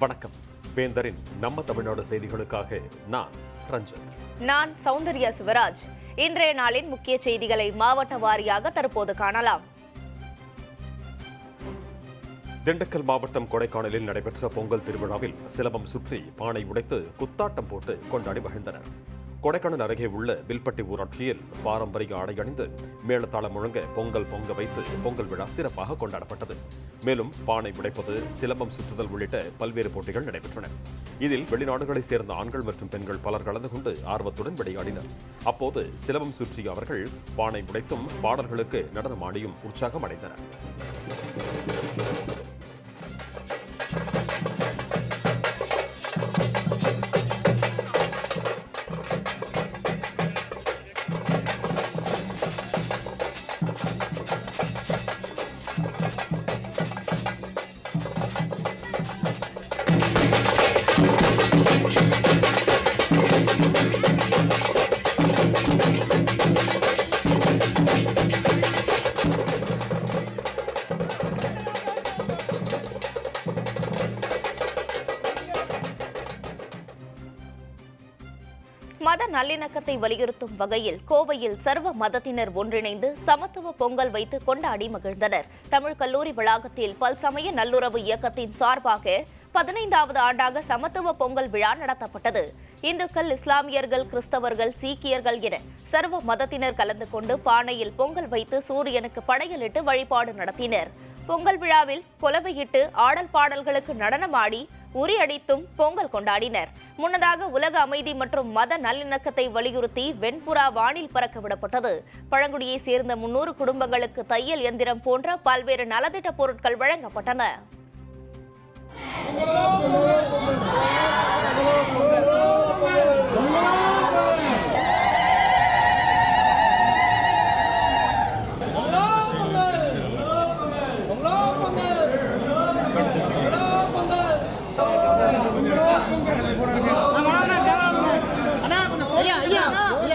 வணக்கம் வேந்தரின் நம்ம தமிழ்நாடு செய்திகளுக்காக நான் ரஞ்சன் நான் சௌந்தர்யா சிவராஜ் இன்றைய நாளின் முக்கிய செய்திகளை மாவட்ட வாரியாக தற்போது காணலாம் திண்டுக்கல் மாவட்டம் கொடைக்கானலில் நடைபெற்ற பொங்கல் திருவிழாவில் சிலம்பம் சுற்றி பானை உடைத்து குத்தாட்டம் போட்டு கொண்டாடி மகிழ்ந்தனர் கொடைக்கானல் அருகே உள்ள வில்பட்டி ஊராட்சியில் பாரம்பரிய ஆடை அணிந்து மேளதாளம் முழங்க பொங்கல் பொங்க வைத்து பொங்கல் விழா சிறப்பாக கொண்டாடப்பட்டது மேலும் பானை உடைப்பது சிலம்பம் சுற்றுதல் உள்ளிட்ட பல்வேறு போட்டிகள் நடைபெற்றன இதில் வெளிநாடுகளைச் சேர்ந்த ஆண்கள் மற்றும் பெண்கள் பலர் கலந்து கொண்டு ஆர்வத்துடன் விளையாடினர் அப்போது சிலம்பம் சுற்றிய அவர்கள் பானை உடைத்தும் பாடல்களுக்கு நடனமாடியும் உற்சாகம் அடைந்தனர் மத நல்லிணக்கத்தை வலியுறுத்தும் வகையில் கோவையில் சர்வ மதத்தினர் ஒன்றிணைந்து சமத்துவ பொங்கல் வைத்து கொண்டாடி மகிழ்ந்தனர் தமிழ் கல்லூரி வளாகத்தில் பல்சமய நல்லுறவு இயக்கத்தின் சார்பாக பதினைந்தாவது ஆண்டாக சமத்துவ பொங்கல் விழா நடத்தப்பட்டது இந்துக்கள் இஸ்லாமியர்கள் கிறிஸ்தவர்கள் சீக்கியர்கள் என சர்வ மதத்தினர் கலந்து கொண்டு பானையில் பொங்கல் வைத்து சூரியனுக்கு படையலிட்டு வழிபாடு நடத்தினர் பொங்கல் விழாவில் கொலவையிட்டு ஆடல் பாடல்களுக்கு நடனமாடி உரியடித்தும் பொங்கல் கொண்டாடினர் முன்னதாக உலக அமைதி மற்றும் மத நல்லிணக்கத்தை வலியுறுத்தி வெண்புறா வானில் பறக்க விடப்பட்டது பழங்குடியை சேர்ந்த முன்னூறு குடும்பங்களுக்கு தையல் எந்திரம் போன்ற பல்வேறு நலத்திட்ட பொருட்கள் வழங்கப்பட்டன ஐயா ஐயா ஐயா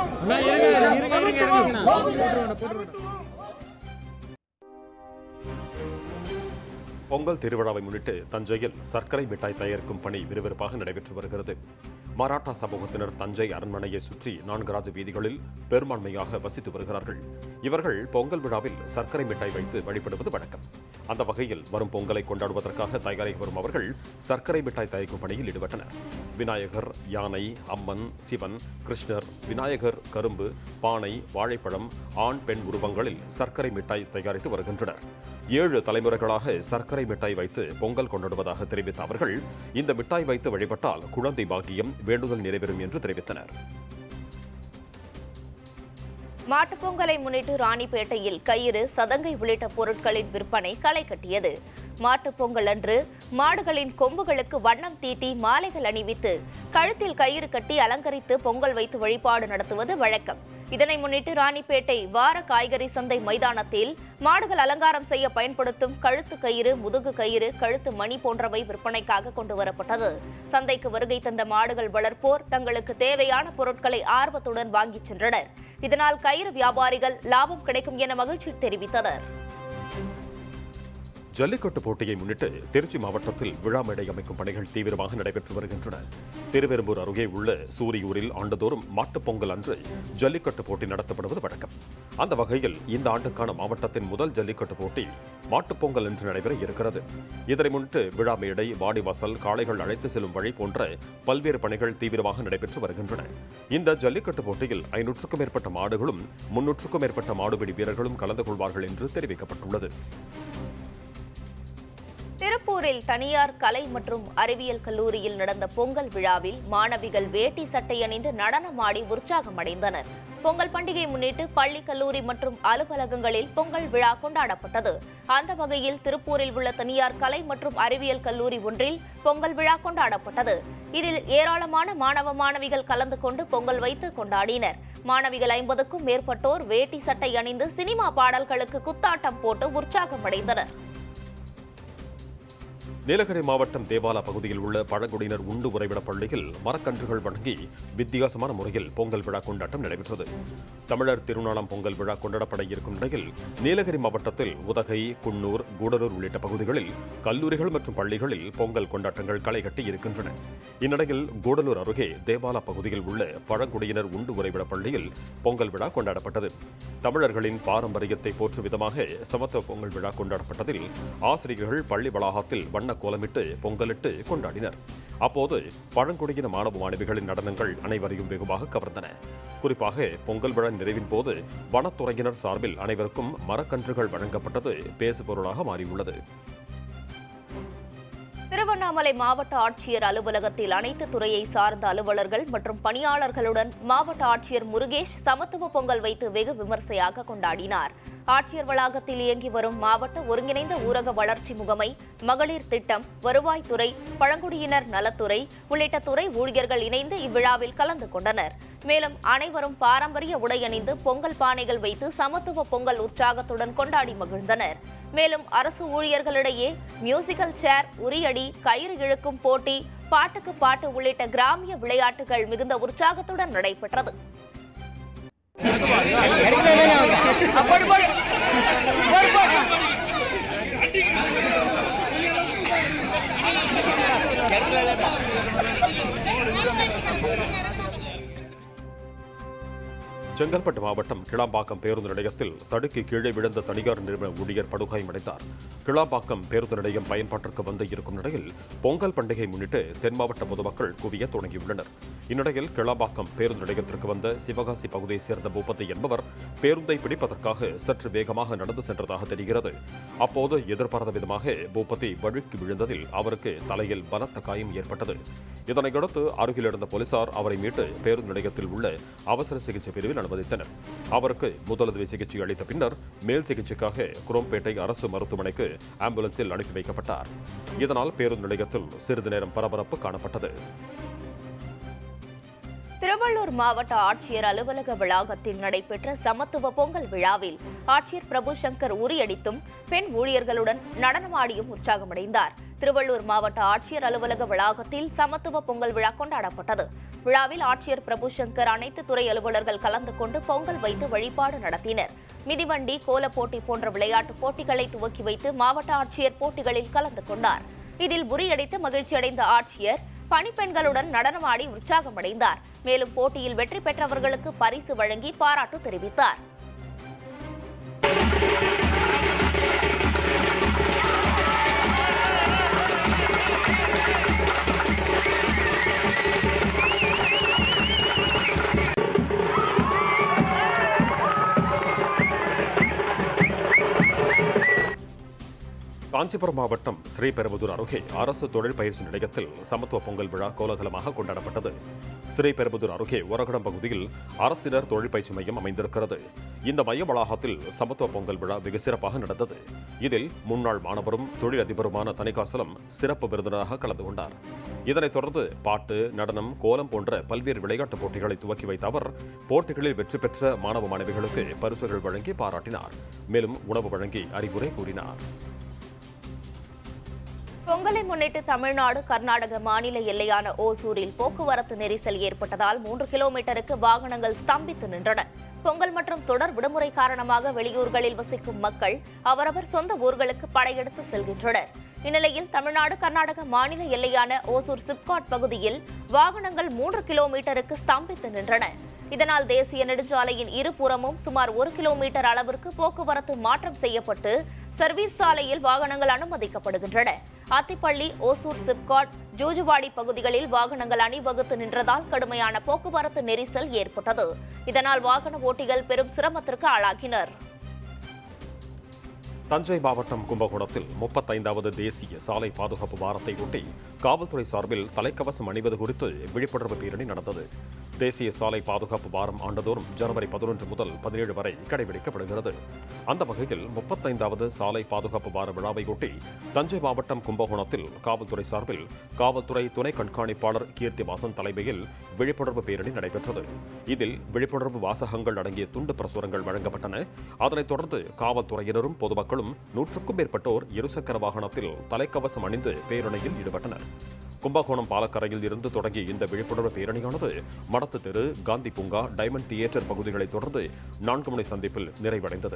பொங்கல் திருவிழாவை முன்னிட்டு தஞ்சையில் சர்க்கரை மிட்டாய் தயாரிக்கும் பணி விறுவிறுப்பாக நடைபெற்று வருகிறது மராட்டா சமூகத்தினர் தஞ்சை அரண்மனையை சுற்றி நான்கு ராஜ வீதிகளில் பெரும்பான்மையாக வசித்து வருகிறார்கள் இவர்கள் பொங்கல் விழாவில் சர்க்கரை மிட்டாய் வைத்து வழிபடுவது வழக்கம் அந்த வகையில் வரும் பொங்கலை கொண்டாடுவதற்காக தயாரித்து வரும் அவர்கள் சர்க்கரை மிட்டாய் தயாரிக்கும் பணியில் ஈடுபட்டனர் விநாயகர் யானை அம்மன் சிவன் கிருஷ்ணர் விநாயகர் கரும்பு பானை வாழைப்பழம் ஆண் பெண் உருவங்களில் சர்க்கரை மிட்டாய் தயாரித்து வருகின்றனர் ஏழு தலைமுறைகளாக சர்க்கரை மிட்டாய் வைத்து பொங்கல் கொண்டாடுவதாக தெரிவித்த அவர்கள் இந்த மிட்டாய் வைத்து வழிபட்டால் குழந்தை பாக்கியம் வேண்டுதல் நிறைவேறும் என்று தெரிவித்தனர் மாட்டுப் பொங்கலை முன்னிட்டு ராணிப்பேட்டையில் கயிறு சதங்கை உள்ளிட்ட பொருட்களின் விற்பனை களை கட்டியது மாட்டுப் பொங்கல் அன்று மாடுகளின் கொம்புகளுக்கு வண்ணம் தீட்டி மாலைகள் அணிவித்து கழுத்தில் கயிறு கட்டி அலங்கரித்து பொங்கல் வைத்து வழிபாடு நடத்துவது வழக்கம் இதனை முன்னிட்டு ராணிப்பேட்டை வார காய்கறி சந்தை மைதானத்தில் மாடுகள் அலங்காரம் செய்ய பயன்படுத்தும் கழுத்து கயிறு முதுகு கயிறு கழுத்து மணி போன்றவை விற்பனைக்காக கொண்டு வரப்பட்டது சந்தைக்கு வருகை தந்த மாடுகள் வளர்ப்போர் தங்களுக்கு தேவையான பொருட்களை ஆர்வத்துடன் வாங்கிச் சென்றனர் இதனால் கயிறு வியாபாரிகள் லாபம் கிடைக்கும் என மகிழ்ச்சி தெரிவித்தனர் ஜல்லிக்கட்டு போட்டியை முன்னிட்டு திருச்சி மாவட்டத்தில் விழா மேடை அமைக்கும் பணிகள் தீவிரமாக நடைபெற்று வருகின்றன திருவெரும்பூர் அருகே உள்ள சூரியூரில் ஆண்டுதோறும் மாட்டுப் பொங்கல் அன்று ஜல்லிக்கட்டு போட்டி நடத்தப்படுவது வழக்கம் அந்த வகையில் இந்த ஆண்டுக்கான மாவட்டத்தின் முதல் ஜல்லிக்கட்டு போட்டி மாட்டுப் பொங்கல் என்று நடைபெற இருக்கிறது இதனை முன்னிட்டு விழா மேடை வாடிவாசல் காளைகள் அழைத்து செல்லும் வழி போன்ற பல்வேறு பணிகள் தீவிரமாக நடைபெற்று வருகின்றன இந்த ஜல்லிக்கட்டு போட்டியில் ஐநூற்றுக்கும் மேற்பட்ட மாடுகளும் முன்னூற்றுக்கும் மேற்பட்ட மாடுபிடி வீரர்களும் கலந்து கொள்வார்கள் என்று தெரிவிக்கப்பட்டுள்ளது திருப்பூரில் தனியார் கலை மற்றும் அறிவியல் கல்லூரியில் நடந்த பொங்கல் விழாவில் மாணவிகள் வேட்டி சட்டை அணிந்து நடனமாடி உற்சாகமடைந்தனர் பொங்கல் பண்டிகை முன்னிட்டு பள்ளி கல்லூரி மற்றும் அலுவலகங்களில் பொங்கல் விழா கொண்டாடப்பட்டது அந்த வகையில் திருப்பூரில் உள்ள தனியார் கலை மற்றும் அறிவியல் கல்லூரி ஒன்றில் பொங்கல் விழா கொண்டாடப்பட்டது இதில் ஏராளமான மாணவ மாணவிகள் கலந்து கொண்டு பொங்கல் வைத்து கொண்டாடினர் மாணவிகள் ஐம்பதுக்கும் மேற்பட்டோர் வேட்டி சட்டை அணிந்து சினிமா பாடல்களுக்கு குத்தாட்டம் போட்டு உற்சாகமடைந்தனர் நீலகிரி மாவட்டம் தேவாலா பகுதியில் உள்ள பழங்குடியினர் உண்டு உறைவிட பள்ளியில் மரக்கன்றுகள் வழங்கி வித்தியாசமான முறையில் பொங்கல் விழா கொண்டாட்டம் நடைபெற்றது தமிழர் திருநாளாம் பொங்கல் விழா கொண்டாடப்பட இருக்கும் நிலையில் நீலகிரி மாவட்டத்தில் உதகை குன்னூர் கூடலூர் உள்ளிட்ட பகுதிகளில் கல்லூரிகள் மற்றும் பள்ளிகளில் பொங்கல் கொண்டாட்டங்கள் களைகட்டி இருக்கின்றன இந்நிலையில் கூடலூர் அருகே தேவாலா பகுதியில் உள்ள பழங்குடியினர் உண்டு உறைவிட பள்ளியில் பொங்கல் விழா கொண்டாடப்பட்டது தமிழர்களின் பாரம்பரியத்தை போற்றும் விதமாக சமத்துவ பொங்கல் விழா கொண்டாடப்பட்டதில் ஆசிரியர்கள் பள்ளி வளாகத்தில் வண்ண கோலமிட்டு பொங்கலிட்டு கொண்டாடினர் அப்போது பழங்குடியின மாணவ மாணவிகளின் நடனங்கள் அனைவரையும் வெகுவாக கவர்ந்தன குறிப்பாக பொங்கல் விழா நிறைவின் போது வனத்துறையினர் சார்பில் அனைவருக்கும் மரக்கன்றுகள் வழங்கப்பட்டது பேசுபொருளாக மாறியுள்ளது திருவண்ணாமலை மாவட்ட ஆட்சியர் அலுவலகத்தில் அனைத்து துறையை சார்ந்த அலுவலர்கள் மற்றும் பணியாளர்களுடன் மாவட்ட ஆட்சியர் முருகேஷ் சமத்துவ பொங்கல் வைத்து வெகு விமர்சையாக கொண்டாடினார் ஆட்சியர் வளாகத்தில் இயங்கி வரும் மாவட்ட ஒருங்கிணைந்த ஊரக வளர்ச்சி முகமை மகளிர் திட்டம் வருவாய்த்துறை பழங்குடியினர் நலத்துறை உள்ளிட்ட துறை ஊழியர்கள் இணைந்து இவ்விழாவில் கலந்து கொண்டனர் மேலும் அனைவரும் பாரம்பரிய உடை அணிந்து பொங்கல் பானைகள் வைத்து சமத்துவ பொங்கல் உற்சாகத்துடன் கொண்டாடி மகிழ்ந்தனர் மேலும் அரசு ஊழியர்களிடையே மியூசிக்கல் சேர் உரியடி கயிறு இழுக்கும் போட்டி பாட்டுக்கு பாட்டு உள்ளிட்ட கிராமிய விளையாட்டுகள் மிகுந்த உற்சாகத்துடன் நடைபெற்றது செங்கல்பட்டு மாவட்டம் கிளாம்பாக்கம் பேருந்து நிலையத்தில் தடுக்கி கீழே விழுந்த தனியார் நிறுவன ஊழியர் படுகாயமடைந்தார் கிளாம்பாக்கம் பேருந்து நிலையம் பயன்பாட்டிற்கு வந்து இருக்கும் நிலையில் பொங்கல் பண்டிகை முன்னிட்டு தென் மாவட்ட பொதுமக்கள் குவிய தொடங்கியுள்ளனர் இந்நிலையில் கிளாம்பாக்கம் பேருந்து நிலையத்திற்கு வந்த சிவகாசி பகுதியைச் சேர்ந்த பூபதி என்பவர் பேருந்தை பிடிப்பதற்காக சற்று வேகமாக நடந்து சென்றதாக தெரிகிறது அப்போது எதிர்பாராத விதமாக பூபதி வழுக்கி விழுந்ததில் அவருக்கு தலையில் பலத்த காயம் ஏற்பட்டது இதனையடுத்து அருகில் இருந்த போலீசார் அவரை மீட்டு பேருந்து நிலையத்தில் உள்ள அவசர சிகிச்சை பிரிவில் அனுமதித்தனர் அவருக்கு முதலுதவி சிகிச்சை அளித்த பின்னர் மேல் சிகிச்சைக்காக குரோம்பேட்டை அரசு மருத்துவமனைக்கு ஆம்புலன்ஸில் அனுப்பி வைக்கப்பட்டார் இதனால் பேருந்து நிலையத்தில் சிறிது நேரம் பரபரப்பு காணப்பட்டது திருவள்ளூர் மாவட்ட ஆட்சியர் அலுவலக வளாகத்தில் நடைபெற்ற சமத்துவ பொங்கல் விழாவில் ஆட்சியர் பிரபு சங்கர் உரியடித்தும் பெண் ஊழியர்களுடன் நடனமாடியும் உற்சாகமடைந்தார் திருவள்ளூர் மாவட்ட ஆட்சியர் அலுவலக வளாகத்தில் சமத்துவ பொங்கல் விழா கொண்டாடப்பட்டது விழாவில் ஆட்சியர் பிரபு சங்கர் அனைத்து துறை அலுவலர்கள் கலந்து கொண்டு பொங்கல் வைத்து வழிபாடு நடத்தினர் மிதிவண்டி கோலப் போட்டி போன்ற விளையாட்டுப் போட்டிகளை துவக்கி வைத்து மாவட்ட ஆட்சியர் போட்டிகளில் கலந்து கொண்டார் இதில் உரியடித்து மகிழ்ச்சியடைந்த ஆட்சியர் பணிப்பெண்களுடன் நடனமாடி உற்சாகமடைந்தார் மேலும் போட்டியில் வெற்றி பெற்றவர்களுக்கு பரிசு வழங்கி பாராட்டு தெரிவித்தார் காஞ்சிபுரம் மாவட்டம் ஸ்ரீபெரும்புதூர் அருகே அரசு தொழில் பயிற்சி நிலையத்தில் சமத்துவ பொங்கல் விழா கோலாகலமாக கொண்டாடப்பட்டது ஸ்ரீபெரும்புதூர் அருகே ஒரகடம் பகுதியில் அரசினர் தொழில் பயிற்சி மையம் அமைந்திருக்கிறது இந்த மைய வளாகத்தில் சமத்துவ பொங்கல் விழா வெகு சிறப்பாக நடந்தது இதில் முன்னாள் மாணவரும் தொழில் அதிபருமான தணிகாசலம் சிறப்பு விருந்தினராக கலந்து கொண்டார் இதனைத் தொடர்ந்து பாட்டு நடனம் கோலம் போன்ற பல்வேறு விளையாட்டுப் போட்டிகளை துவக்கி வைத்த அவர் போட்டிகளில் வெற்றி பெற்ற மாணவ மாணவிகளுக்கு பரிசுகள் வழங்கி பாராட்டினார் மேலும் உணவு வழங்கி அறிவுரை கூறினார் பொங்கலை முன்னிட்டு தமிழ்நாடு கர்நாடக மாநில எல்லையான ஓசூரில் போக்குவரத்து நெரிசல் ஏற்பட்டதால் மூன்று கிலோமீட்டருக்கு வாகனங்கள் ஸ்தம்பித்து நின்றன பொங்கல் மற்றும் தொடர் விடுமுறை காரணமாக வெளியூர்களில் வசிக்கும் மக்கள் அவரவர் சொந்த ஊர்களுக்கு படையெடுத்து செல்கின்றனர் இந்நிலையில் தமிழ்நாடு கர்நாடக மாநில எல்லையான ஓசூர் சிப்காட் பகுதியில் வாகனங்கள் மூன்று கிலோமீட்டருக்கு ஸ்தம்பித்து நின்றன இதனால் தேசிய நெடுஞ்சாலையின் இருபுறமும் சுமார் ஒரு கிலோமீட்டர் அளவிற்கு போக்குவரத்து மாற்றம் செய்யப்பட்டு சர்வீஸ் சாலையில் வாகனங்கள் அனுமதிக்கப்படுகின்றன அத்திப்பள்ளி ஓசூர் சிப்காட் ஜூஜுவாடி பகுதிகளில் வாகனங்கள் அணிவகுத்து நின்றதால் கடுமையான போக்குவரத்து நெரிசல் ஏற்பட்டது இதனால் வாகன ஓட்டிகள் பெரும் சிரமத்திற்கு ஆளாகினர் தஞ்சை மாவட்டம் கும்பகோணத்தில் முப்பத்தைந்தாவது தேசிய சாலை பாதுகாப்பு வாரத்தை ஒட்டி காவல்துறை சார்பில் தலைக்கவசம் அணிவது குறித்து விழிப்புணர்வு பேரணி நடந்தது தேசிய சாலை பாதுகாப்பு வாரம் ஆண்டுதோறும் ஜனவரி பதினொன்று முதல் பதினேழு வரை கடைபிடிக்கப்படுகிறது அந்த வகையில் முப்பத்தைந்தாவது சாலை பாதுகாப்பு வார விழாவையொட்டி தஞ்சை மாவட்டம் கும்பகோணத்தில் காவல்துறை சார்பில் காவல்துறை துணை கண்காணிப்பாளர் கீர்த்திவாசன் தலைமையில் விழிப்புணர்வு பேரணி நடைபெற்றது இதில் விழிப்புணர்வு வாசகங்கள் அடங்கிய துண்டு பிரசுரங்கள் வழங்கப்பட்டன அதனைத் தொடர்ந்து காவல்துறையினரும் பொதுமக்களும் வியாபாரிகளும் நூற்றுக்கும் மேற்பட்டோர் இருசக்கர வாகனத்தில் தலைக்கவசம் அணிந்து பேரணியில் ஈடுபட்டனர் கும்பகோணம் பாலக்கரையில் இருந்து தொடங்கிய இந்த விழிப்புணர்வு பேரணியானது மடத்து தெரு காந்தி பூங்கா டைமண்ட் தியேட்டர் பகுதிகளை தொடர்ந்து நான்கு முனை சந்திப்பில் நிறைவடைந்தது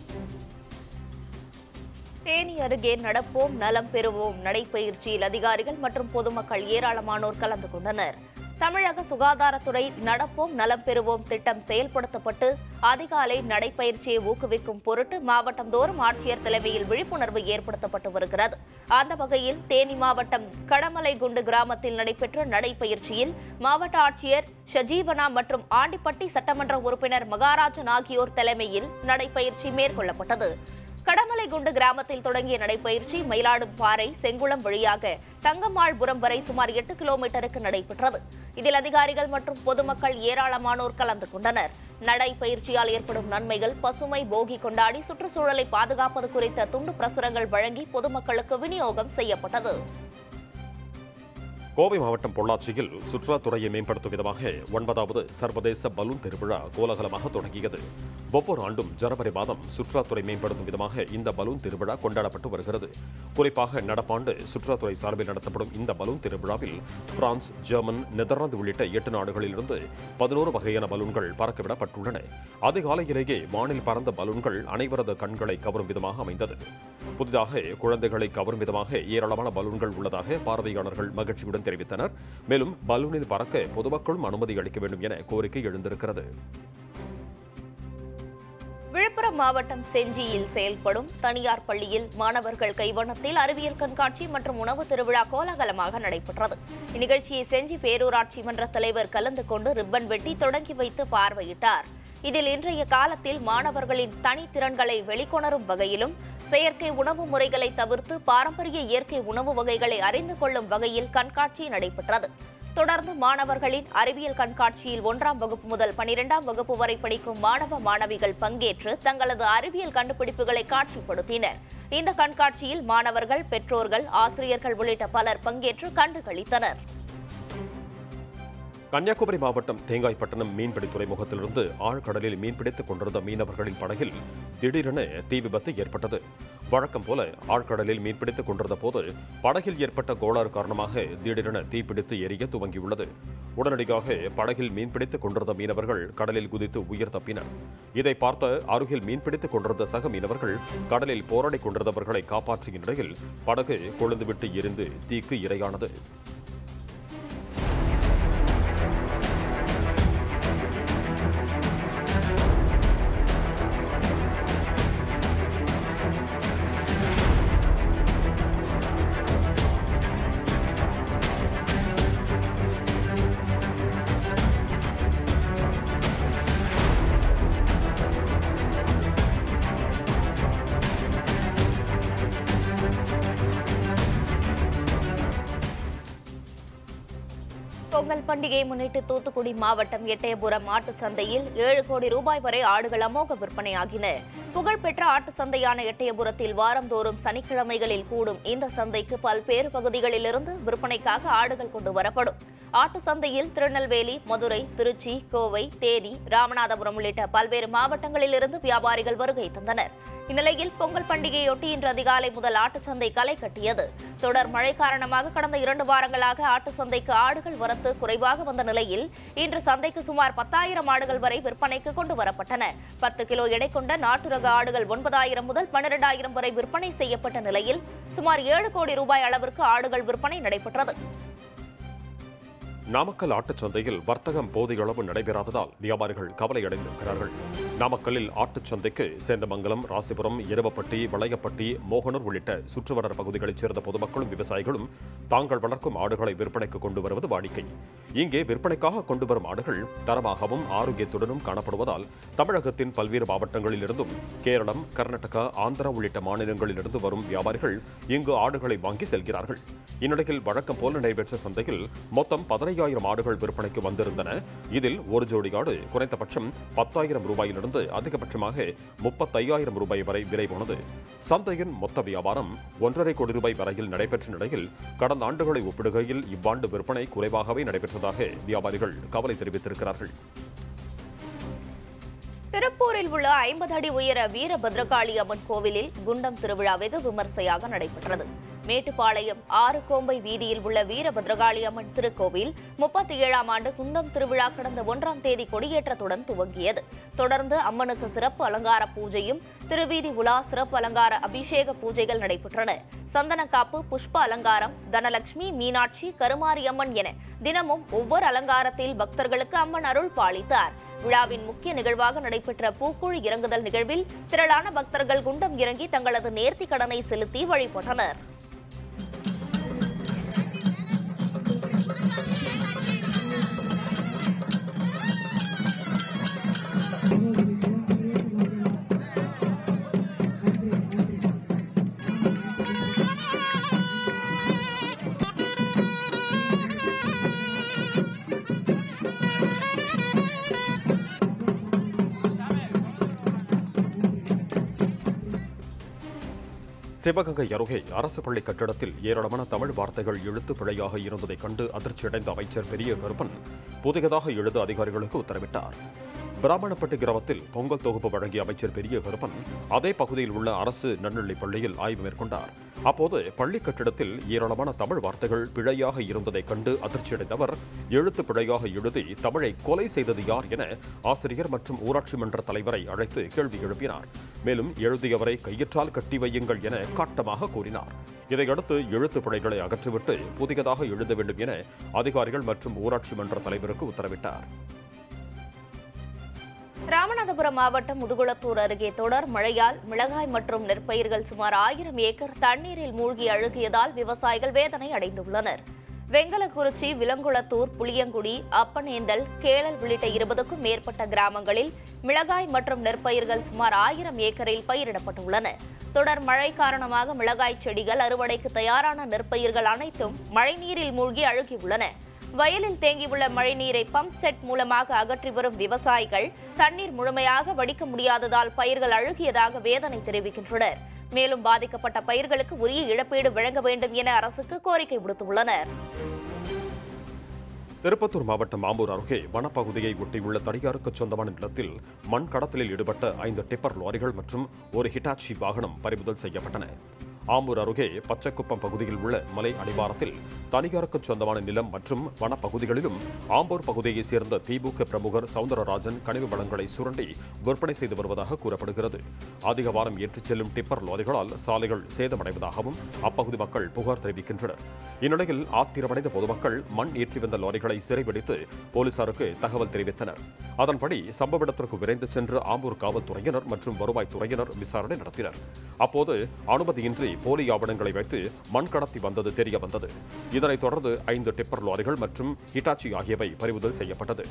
தேனி அருகே நடப்போம் நலம் பெறுவோம் நடைபயிற்சியில் அதிகாரிகள் மற்றும் பொதுமக்கள் ஏராளமானோர் கலந்து கொண்டனர் தமிழக சுகாதாரத்துறை நடப்போம் நலம் பெறுவோம் திட்டம் செயல்படுத்தப்பட்டு அதிகாலை நடைபயிற்சியை ஊக்குவிக்கும் பொருட்டு மாவட்டம் தோறும் ஆட்சியர் தலைமையில் விழிப்புணர்வு ஏற்படுத்தப்பட்டு வருகிறது அந்த வகையில் தேனி மாவட்டம் கடமலைகுண்டு கிராமத்தில் நடைபெற்ற நடைபயிற்சியில் மாவட்ட ஆட்சியர் ஷஜீவனா மற்றும் ஆண்டிப்பட்டி சட்டமன்ற உறுப்பினர் மகாராஜன் ஆகியோர் தலைமையில் நடைபயிற்சி மேற்கொள்ளப்பட்டது கடமலைகுண்டு கிராமத்தில் தொடங்கிய நடைபயிற்சி மயிலாடும்பாறை செங்குளம் வழியாக தங்கம்மாள்புரம் வரை சுமார் எட்டு கிலோமீட்டருக்கு நடைபெற்றது இதில் அதிகாரிகள் மற்றும் பொதுமக்கள் ஏராளமானோர் கலந்து கொண்டனர் நடைபயிற்சியால் ஏற்படும் நன்மைகள் பசுமை போகி கொண்டாடி சுற்றுச்சூழலை பாதுகாப்பது குறித்த துண்டு பிரசுரங்கள் வழங்கி பொதுமக்களுக்கு விநியோகம் செய்யப்பட்டது கோவை மாவட்டம் பொள்ளாச்சியில் சுற்றுலாத்துறையை மேம்படுத்தும் விதமாக ஒன்பதாவது சர்வதேச பலூன் திருவிழா கோலாகலமாக தொடங்கியது ஒவ்வொரு ஆண்டும் ஜனவரி மாதம் சுற்றுலாத்துறை மேம்படுத்தும் விதமாக இந்த பலூன் திருவிழா கொண்டாடப்பட்டு வருகிறது குறிப்பாக நடப்பாண்டு சுற்றுலாத்துறை சார்பில் நடத்தப்படும் இந்த பலூன் திருவிழாவில் பிரான்ஸ் ஜெர்மன் நெதர்லாந்து உள்ளிட்ட எட்டு நாடுகளிலிருந்து பதினோரு வகையான பலூன்கள் பறக்கவிடப்பட்டுள்ளன அதிகாலையிலேயே வானில் பறந்த பலூன்கள் அனைவரது கண்களை கவரும் விதமாக அமைந்தது புதிதாக குழந்தைகளை கவரும் விதமாக ஏராளமான பலூன்கள் உள்ளதாக பார்வையாளர்கள் மகிழ்ச்சியுடன் தெரிவித்தனர் மேலும் பலூனில் பறக்க பொதுமக்களும் அனுமதி அளிக்க வேண்டும் என கோரிக்கை எழுந்திருக்கிறது விழுப்புரம் மாவட்டம் செஞ்சியில் செயல்படும் தனியார் பள்ளியில் மாணவர்கள் கைவண்ணத்தில் அறிவியல் கண்காட்சி மற்றும் உணவு திருவிழா கோலாகலமாக நடைபெற்றது இந்நிகழ்ச்சியை செஞ்சி பேரூராட்சி மன்ற தலைவர் கலந்து கொண்டு ரிப்பன் வெட்டி தொடங்கி வைத்து பார்வையிட்டார் இதில் இன்றைய காலத்தில் மாணவர்களின் தனித்திறன்களை வெளிக்கொணரும் வகையிலும் செயற்கை உணவு முறைகளை தவிர்த்து பாரம்பரிய இயற்கை உணவு வகைகளை அறிந்து கொள்ளும் வகையில் கண்காட்சி நடைபெற்றது தொடர்ந்து மாணவர்களின் அறிவியல் கண்காட்சியில் ஒன்றாம் வகுப்பு முதல் பனிரெண்டாம் வகுப்பு வரை படிக்கும் மாணவ மாணவிகள் பங்கேற்று தங்களது அறிவியல் கண்டுபிடிப்புகளை காட்சிப்படுத்தினர் இந்த கண்காட்சியில் மாணவர்கள் பெற்றோர்கள் ஆசிரியர்கள் உள்ளிட்ட பலர் பங்கேற்று கண்டுகளித்தனர் கன்னியாகுமரி மாவட்டம் தேங்காய்பட்டணம் மீன்பிடி துறைமுகத்திலிருந்து ஆழ்கடலில் மீன்பிடித்துக் கொண்டிருந்த மீனவர்களின் படகில் திடீரென தீ விபத்து ஏற்பட்டது வழக்கம் போல ஆழ்கடலில் மீன்பிடித்துக் கொண்டிருந்த போது படகில் ஏற்பட்ட கோளாறு காரணமாக திடீரென தீப்பிடித்து எரிய துவங்கியுள்ளது உடனடியாக படகில் மீன்பிடித்துக் கொண்டிருந்த மீனவர்கள் கடலில் குதித்து உயிர் தப்பினர் இதை பார்த்த அருகில் மீன்பிடித்துக் கொண்டிருந்த சக மீனவர்கள் கடலில் போராடிக் கொண்டிருந்தவர்களை காப்பாற்றிய நிலையில் படகு கொழுந்துவிட்டு எரிந்து தீக்கு இரையானது பொங்கல் பண்டிகையை முன்னிட்டு தூத்துக்குடி மாவட்டம் எட்டயபுரம் ஆட்டுச் சந்தையில் ஏழு கோடி ரூபாய் வரை ஆடுகள் அமோக விற்பனையாகின புகழ்பெற்ற ஆட்டு சந்தையான எட்டயபுரத்தில் வாரந்தோறும் சனிக்கிழமைகளில் கூடும் இந்த சந்தைக்கு பல்வேறு பகுதிகளிலிருந்து விற்பனைக்காக ஆடுகள் கொண்டு வரப்படும் ஆட்டு சந்தையில் திருநெல்வேலி மதுரை திருச்சி கோவை தேனி ராமநாதபுரம் உள்ளிட்ட பல்வேறு மாவட்டங்களிலிருந்து வியாபாரிகள் வருகை தந்தனர் இந்நிலையில் பொங்கல் பண்டிகையொட்டி இன்று அதிகாலை முதல் ஆட்டுச் சந்தை களை கட்டியது தொடர் மழை காரணமாக கடந்த இரண்டு வாரங்களாக ஆட்டு சந்தைக்கு ஆடுகள் வரத்து குறைவாக வந்த நிலையில் இன்று சந்தைக்கு சுமார் பத்தாயிரம் ஆடுகள் வரை விற்பனைக்கு கொண்டு வரப்பட்டன பத்து கிலோ எடை கொண்ட நாட்டு ரக ஆடுகள் ஒன்பதாயிரம் முதல் பன்னிரெண்டாயிரம் வரை விற்பனை செய்யப்பட்ட நிலையில் சுமார் ஏழு கோடி ரூபாய் அளவிற்கு ஆடுகள் விற்பனை நடைபெற்றது நாமக்கல் ஆட்டுச் சந்தையில் வர்த்தகம் போதிய அளவு நடைபெறாததால் வியாபாரிகள் கவலையடைந்திருக்கிறார்கள் நாமக்கல்லில் ஆட்டுச் சந்தைக்கு சேந்தமங்கலம் ராசிபுரம் எருவப்பட்டி வளையப்பட்டி மோகனூர் உள்ளிட்ட சுற்றுவட்டார பகுதிகளைச் சேர்ந்த பொதுமக்களும் விவசாயிகளும் தாங்கள் வளர்க்கும் ஆடுகளை விற்பனைக்கு கொண்டு வருவது வாடிக்கை இங்கே விற்பனைக்காக கொண்டு வரும் ஆடுகள் தரமாகவும் ஆரோக்கியத்துடனும் காணப்படுவதால் தமிழகத்தின் பல்வேறு மாவட்டங்களிலிருந்தும் கேரளம் கர்நாடகா ஆந்திரா உள்ளிட்ட மாநிலங்களிலிருந்து வரும் வியாபாரிகள் இங்கு ஆடுகளை வாங்கி செல்கிறார்கள் இந்நிலையில் வழக்கம் போல நடைபெற்ற சந்தையில் மொத்தம் பதினையாயிரம் ஆடுகள் விற்பனைக்கு வந்திருந்தன இதில் ஒரு ஜோடி ஆடு குறைந்தபட்சம் பத்தாயிரம் ரூபாயிலிருந்து அதிகபட்சமாக முப்பத்தையாயிரம் ரூபாய் வரை விலை போனது சந்தையின் மொத்த வியாபாரம் ஒன்றரை கோடி ரூபாய் வரையில் நடைபெற்ற நிலையில் கடந்த ஆண்டுகளை ஒப்பிடுகையில் இவ்வாண்டு விற்பனை குறைவாகவே நடைபெற்றதாக வியாபாரிகள் கவலை தெரிவித்திருக்கிறார்கள் திருப்பூரில் உள்ள ஐம்பது அடி உயர வீரபத்ரகாளி அம்மன் கோவிலில் குண்டம் திருவிழா வெகு விமர்சையாக நடைபெற்றது மேட்டுப்பாளையம் ஆறு கோம்பை வீதியில் உள்ள வீரபத்ரகாளி அம்மன் திருக்கோவில் முப்பத்தி ஏழாம் ஆண்டு குண்டம் திருவிழா கடந்த ஒன்றாம் தேதி கொடியேற்றத்துடன் துவங்கியது தொடர்ந்து அம்மனுக்கு சிறப்பு அலங்கார பூஜையும் திருவீதி உலா சிறப்பு அலங்கார அபிஷேக பூஜைகள் நடைபெற்றன சந்தனக்காப்பு புஷ்ப அலங்காரம் தனலட்சுமி மீனாட்சி கருமாரியம்மன் என தினமும் ஒவ்வொரு அலங்காரத்தில் பக்தர்களுக்கு அம்மன் அருள் பாலித்தார் விழாவின் முக்கிய நிகழ்வாக நடைபெற்ற பூக்குழி இறங்குதல் நிகழ்வில் திரளான பக்தர்கள் குண்டம் இறங்கி தங்களது நேர்த்திக் கடனை செலுத்தி வழிபட்டனர் சிவகங்கை அருகே அரசு பள்ளி கட்டிடத்தில் ஏராளமான தமிழ் வார்த்தைகள் எழுத்து பிழையாக இருந்ததைக் கண்டு அதிர்ச்சியடைந்த அமைச்சர் பெரிய கருப்பன் புதியதாக எழுத அதிகாரிகளுக்கு உத்தரவிட்டார் பிராமணப்பட்டு கிராமத்தில் பொங்கல் தொகுப்பு வழங்கிய அமைச்சர் பெரிய கருப்பன் அதே பகுதியில் உள்ள அரசு நன்னெல்லிப் பள்ளியில் ஆய்வு மேற்கொண்டார் அப்போது பள்ளி கட்டிடத்தில் ஏராளமான தமிழ் வார்த்தைகள் பிழையாக இருந்ததைக் கண்டு அதிர்ச்சியடைந்த அவர் எழுத்து பிழையாக எழுதி தமிழை கொலை செய்தது யார் என ஆசிரியர் மற்றும் ஊராட்சி மன்ற தலைவரை அழைத்து கேள்வி எழுப்பினார் மேலும் எழுதியவரை கையற்றால் கட்டி வையுங்கள் என காட்டமாக கூறினார் இதையடுத்து எழுத்து பிழைகளை அகற்றிவிட்டு புதியதாக எழுத வேண்டும் என அதிகாரிகள் மற்றும் ஊராட்சி மன்ற தலைவருக்கு உத்தரவிட்டார் ராமநாதபுரம் மாவட்டம் முதுகுளத்தூர் அருகே தொடர் மழையால் மிளகாய் மற்றும் நெற்பயிர்கள் சுமார் ஆயிரம் ஏக்கர் தண்ணீரில் மூழ்கி அழுகியதால் விவசாயிகள் வேதனை அடைந்துள்ளனர் வெங்கலக்குறிச்சி விலங்குளத்தூர் புளியங்குடி அப்பனேந்தல் கேளல் உள்ளிட்ட இருபதுக்கும் மேற்பட்ட கிராமங்களில் மிளகாய் மற்றும் நெற்பயிர்கள் சுமார் ஆயிரம் ஏக்கரில் பயிரிடப்பட்டுள்ளன தொடர் மழை காரணமாக மிளகாய் செடிகள் அறுவடைக்கு தயாரான நெற்பயிர்கள் அனைத்தும் மழைநீரில் மூழ்கி அழுகியுள்ளன வயலில் தேங்கியுள்ள மழைநீரை பம்ப் செட் மூலமாக அகற்றி வரும் விவசாயிகள் தண்ணீர் முழுமையாக வடிக்க முடியாததால் பயிர்கள் அழுகியதாக வேதனை தெரிவிக்கின்றனர் மேலும் பாதிக்கப்பட்ட பயிர்களுக்கு உரிய இழப்பீடு வழங்க வேண்டும் என அரசுக்கு கோரிக்கை விடுத்துள்ளனர் திருப்பத்தூர் மாவட்டம் ஆம்பூர் அருகே வனப்பகுதியை ஒட்டியுள்ள தனியாருக்கு சொந்தமான நிலத்தில் மண் கடத்தலில் ஈடுபட்ட ஐந்து டிப்பர் லாரிகள் மற்றும் ஒரு ஹிட்டாச்சி வாகனம் பறிமுதல் செய்யப்பட்டன ஆம்பூர் அருகே பச்சைக்குப்பம் பகுதியில் உள்ள மலை அடிவாரத்தில் தனியாருக்கு சொந்தமான நிலம் மற்றும் வனப்பகுதிகளிலும் ஆம்பூர் பகுதியைச் சேர்ந்த திமுக பிரமுகர் சவுந்தரராஜன் கனிம வளங்களை சுரண்டி விற்பனை செய்து வருவதாக கூறப்படுகிறது அதிக வாரம் ஏற்றிச் செல்லும் டிப்பர் லாரிகளால் சாலைகள் சேதமடைவதாகவும் அப்பகுதி மக்கள் புகார் தெரிவிக்கின்றனர் இந்நிலையில் ஆத்திரமடைந்த பொதுமக்கள் மண் ஏற்றி வந்த லாரிகளை சிறைபிடித்து போலீசாருக்கு தகவல் தெரிவித்தனர் அதன்படி சம்பவ இடத்திற்கு விரைந்து சென்று ஆம்பூர் காவல்துறையினர் மற்றும் வருவாய்த்துறையினர் விசாரணை நடத்தினர் அப்போது அனுமதியின்றி போலி ஆவணங்களை வைத்து மண் கடத்தி வந்தது தெரிய வந்தது இதனைத் தொடர்ந்து ஐந்து டிப்பர் லாரிகள் மற்றும் ஹிட்டாச்சி ஆகியவை பறிமுதல் செய்யப்பட்டது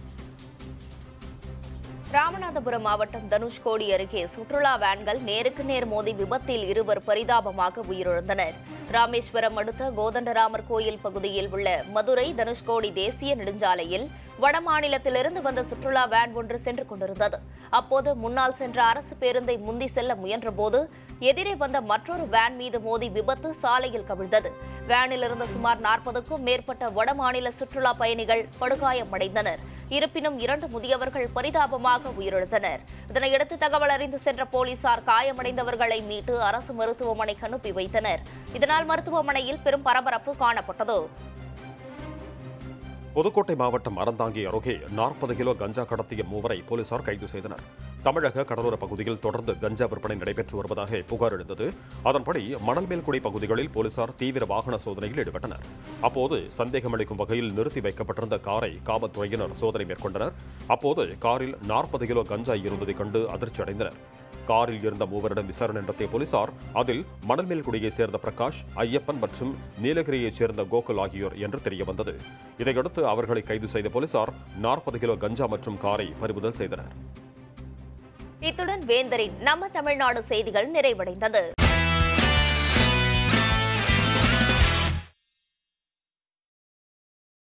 ராமநாதபுரம் மாவட்டம் தனுஷ்கோடி அருகே சுற்றுலா வேன்கள் நேருக்கு நேர் மோதி விபத்தில் இருவர் பரிதாபமாக உயிரிழந்தனர் ராமேஸ்வரம் அடுத்த கோதண்டராமர் கோயில் பகுதியில் உள்ள மதுரை தனுஷ்கோடி தேசிய நெடுஞ்சாலையில் வடமாநிலத்திலிருந்து வந்த சுற்றுலா வேன் ஒன்று சென்று கொண்டிருந்தது அப்போது முன்னால் சென்ற அரசு பேருந்தை முந்தி செல்ல முயன்றபோது எதிரே வந்த மற்றொரு வேன் மீது மோதி விபத்து சாலையில் கவிழ்ந்தது வேனில் இருந்த சுமார் நாற்பதுக்கும் மேற்பட்ட வடமாநில சுற்றுலா பயணிகள் படுகாயமடைந்தனர் இருப்பினும் இரண்டு முதியவர்கள் பரிதாபமாக உயிரிழந்தனர் இதனையடுத்து தகவல் அறிந்து சென்ற போலீசார் காயமடைந்தவர்களை மீட்டு அரசு மருத்துவமனைக்கு அனுப்பி வைத்தனர் இதனால் மருத்துவமனையில் பெரும் பரபரப்பு காணப்பட்டது புதுக்கோட்டை மாவட்டம் அறந்தாங்கி அருகே நாற்பது கிலோ கஞ்சா கடத்திய மூவரை போலீசார் கைது செய்தனர் தமிழக கடலோர பகுதியில் தொடர்ந்து கஞ்சா விற்பனை நடைபெற்று வருவதாக புகார் எழுந்தது அதன்படி மணல்மேல்குடி பகுதிகளில் போலீசார் தீவிர வாகன சோதனையில் ஈடுபட்டனர் அப்போது சந்தேகமளிக்கும் வகையில் நிறுத்தி வைக்கப்பட்டிருந்த காரை காவல்துறையினர் சோதனை மேற்கொண்டனர் அப்போது காரில் நாற்பது கிலோ கஞ்சா இருந்ததைக் கண்டு அதிர்ச்சி அடைந்தனர் காரில் இருந்த மூவரிடம் விசாரணை நடத்திய போலீசார் அதில் மணல்மேல்குடியைச் சேர்ந்த பிரகாஷ் ஐயப்பன் மற்றும் நீலகிரியைச் சேர்ந்த கோகுல் ஆகியோர் என்று தெரியவந்தது இதையடுத்து அவர்களை கைது செய்த போலீசார் நாற்பது கிலோ கஞ்சா மற்றும் காரை பறிமுதல் செய்தனர் இத்துடன் வேந்தரின் நம்ம தமிழ்நாடு செய்திகள் நிறைவடைந்தது